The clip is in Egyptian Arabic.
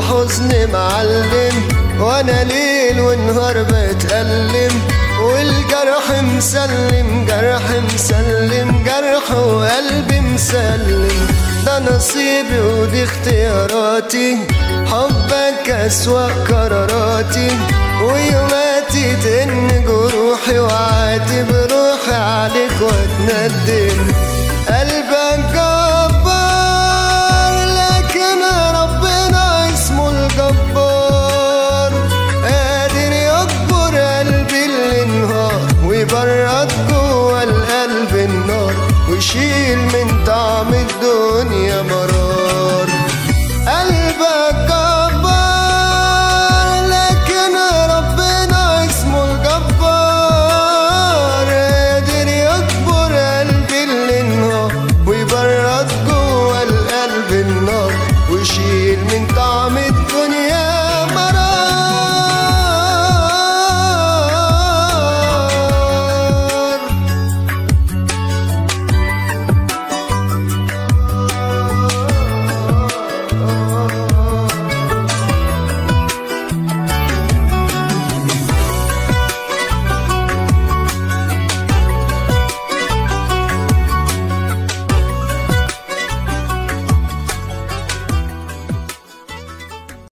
الحزن معلم وانا ليل ونهار بتألم والجرح مسلم جرح مسلم جرح وقلبي مسلم ده نصيبي ودي اختياراتي حبك أسوأ قراراتي ويوماتي تن جروحي وعاتب روحي عليك واتندم قلبك جبار لكن ربنا اسمه الجبار قادر يكبر قلبي اللي انهار ويبرد جوه القلب النار ويشيل من طعم الدنيا مرار قلبك جبار لكن ربنا اسمه الجبار قادر يكبر قلبي اللي انهار ويبرد جوه القلب النار ويشيل من طعم الدنيا